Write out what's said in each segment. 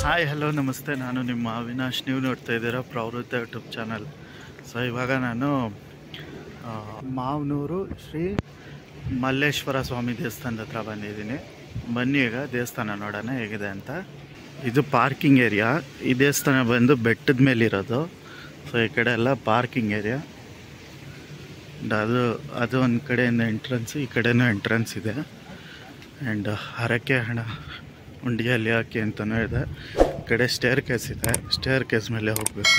hi hello ನಮಸ್ತೆ ನಾನು ನಿಮ್ಮ ಅವಿನಾಶ್ ನೀವು ನೋಡ್ತಾ ಇದ್ದೀರಾ ಪ್ರವೃತ್ತ ಯೂಟ್ಯೂಬ್ ಚಾನಲ್ ಸೊ ಇವಾಗ ನಾನು ಆ, ಮಾವನೂರು ಶ್ರೀ ಮಲ್ಲೇಶ್ವರ ಸ್ವಾಮಿ ದೇವಸ್ಥಾನದ ಹತ್ರ ಬಂದಿದ್ದೀನಿ ಬನ್ನಿ ಈಗ ದೇವಸ್ಥಾನ ನೋಡೋಣ ಹೇಗಿದೆ ಅಂತ ಇದು ಪಾರ್ಕಿಂಗ್ ಏರಿಯಾ ಈ ದೇವಸ್ಥಾನ ಬಂದು ಬೆಟ್ಟದ ಮೇಲೆ ಇರೋದು ಸೊ ಈ ಕಡೆ ಎಲ್ಲ ಪಾರ್ಕಿಂಗ್ ಏರಿಯಾ ಅದು ಅದು ಒಂದು ಕಡೆಯಿಂದ ಎಂಟ್ರೆನ್ಸ್ ಈ ಕಡೆನೂ ಎಂಟ್ರೆನ್ಸ್ ಇದೆ ಆ್ಯಂಡ್ ಹರಕೆ ಹಣ ಉಂಡಿಯಲ್ಲಿ ಹಾಕಿ ಅಂತಲೂ ಇದೆ ಈ ಕಡೆ ಸ್ಟೇರ್ ಕೇಸ್ ಇದೆ ಸ್ಟೇರ್ ಕೇಸ್ ಮೇಲೆ ಹೋಗಬೇಕು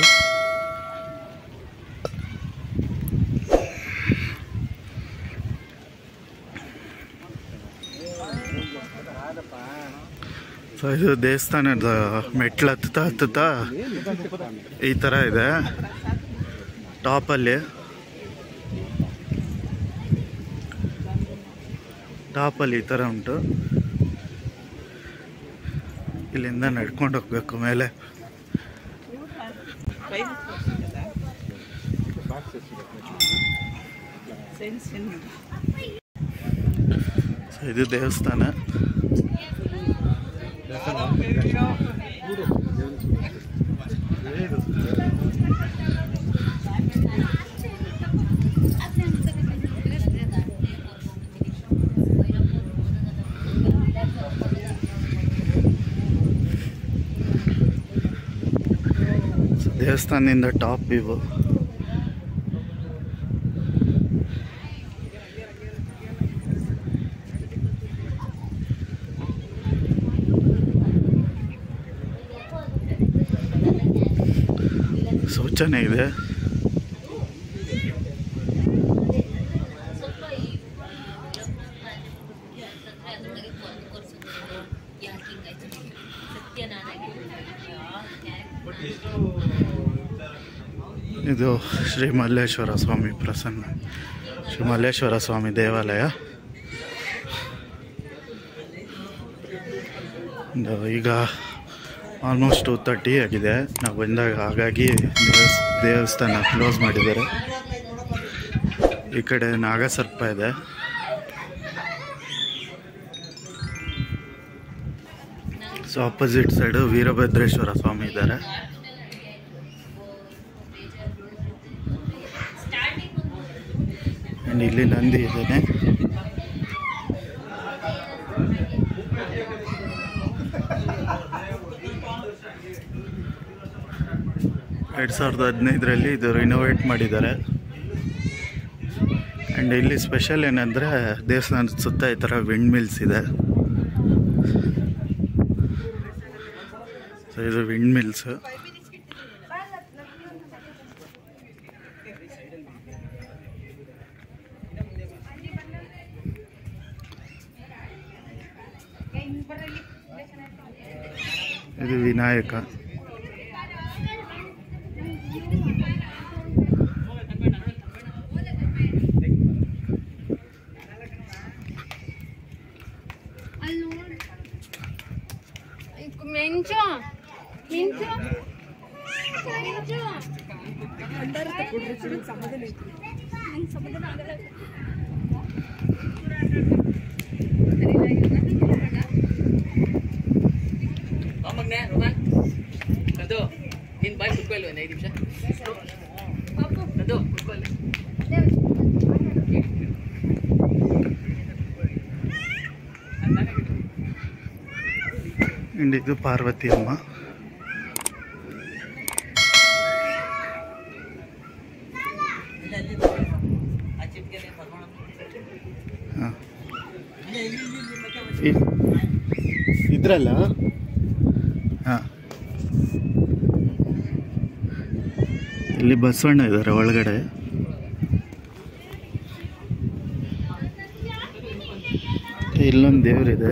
ಸೊ ಇದು ದೇವಸ್ಥಾನದ ಮೆಟ್ಲು ಹತ್ತುತ್ತಾ ಹತ್ತುತ್ತಾ ಈ ಥರ ಇದೆ ಟಾಪಲ್ಲಿ ಟಾಪಲ್ಲಿ ಈ ಥರ ಉಂಟು ಇಲ್ಲಿಂದ ನಡ್ಕೊಂಡು ಹೋಗ್ಬೇಕು ಮೇಲೆ ಸೊ ಇದು ದೇವಸ್ಥಾನ ಸೊ ದೇವಸ್ಥಾನದಿಂದ ಟಾಪ್ ಇವು ಶೌಚಾಲಯ ಇದೆ ಇದು ಶ್ರೀ ಮಲ್ಲೇಶ್ವರ ಸ್ವಾಮಿ ಪ್ರಸನ್ನ ಶ್ರೀ ಮಲ್ಲೇಶ್ವರ ಸ್ವಾಮಿ ದೇವಾಲಯ ಒಂದು ಈಗ ಆಲ್ಮೋಸ್ಟ್ ಟು ತರ್ಟಿ ಆಗಿದೆ ನಾವು ಬಂದಾಗ ಹಾಗಾಗಿ ದೇವಸ್ ದೇವಸ್ಥಾನ ಕ್ಲೋಸ್ ಮಾಡಿದ್ದಾರೆ ಈ ಕಡೆ ನಾಗಸರ್ಪ ಇದೆ so opposite side Veerabhadreshwara Swamy ಇದ್ದಾರೆ ಆ್ಯಂಡ್ ಇಲ್ಲಿ ನಂದಿ ಇದ್ದಾನೆ ಎರಡು ಸಾವಿರದ ಹದಿನೈದರಲ್ಲಿ ಇದು ರಿನೋವೇಟ್ ಮಾಡಿದ್ದಾರೆ ಆ್ಯಂಡ್ ಇಲ್ಲಿ ಸ್ಪೆಷಲ್ ಏನಂದರೆ ದೇವಸ್ಥಾನದ ಸುತ್ತ ಈ ಥರ ವಿಂಡ್ ಮಿಲ್ಸ್ ಇದೆ ಸೊ ಇದು ವಿಂಡ್ ಮಿಲ್ಸ್ ಇದು ವಿನಾಯಕ ಮಿಂಚು ಮಿಂಚು ಮಿಂಚು ಮಗ್ನೆ ರೋಮನ್ ಅದು ನಿನ್ ಬಾಯ್ ಕುತ್ಕೊಳ್ಳಿ ಒಂದು ಐದು ನಿಮಿಷ ಅದು ಕುತ್ಕೊಳ್ಳಿ ಆ್ಯಂಡ್ ಇದು ಪಾರ್ವತಿ ಅಮ್ಮ ಆ ಚಿಪ್ಗೆ ಕರ್ಕೊಂಡು ಹಾಂ ಇದ್ರಲ್ಲ ಹಾಂ ಇಲ್ಲಿ ಬಸವಣ್ಣ ಇದ್ದಾರೆ ಒಳಗಡೆ ಇಲ್ಲೊಂದು ದೇವರಿದೆ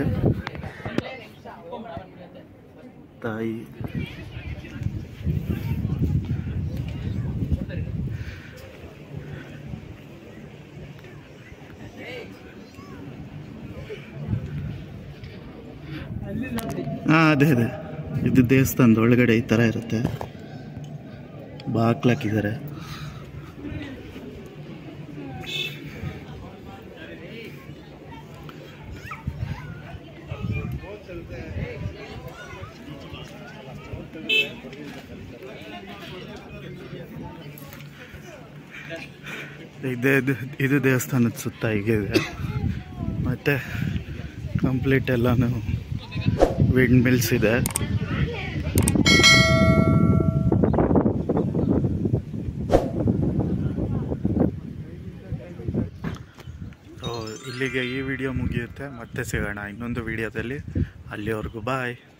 ತಾಯಿ ಹಾಂ ಅದೇ ಅದೇ ಇದು ದೇವಸ್ಥಾನದ ಒಳಗಡೆ ಈ ಥರ ಇರುತ್ತೆ ಬಾಕ್ಲಾಕಿದ್ದಾರೆ ಇದೇ ಇದು- ಇದು ದೇವಸ್ಥಾನದ ಸುತ್ತ ಹೀಗಿದೆ ಮತ್ತು ಕಂಪ್ಲೀಟ್ ಎಲ್ಲನೂ ವಿಂಡ್ ಮಿಲ್ಸ್ ಇದೆ ಸೊ ಇಲ್ಲಿಗೆ ಈ ವಿಡಿಯೋ ಮುಗಿಯುತ್ತೆ ಮತ್ತೆ ಸಿಗೋಣ ಇನ್ನೊಂದು ವಿಡಿಯೋದಲ್ಲಿ ಅಲ್ಲಿವರೆಗೂ ಬಾಯ್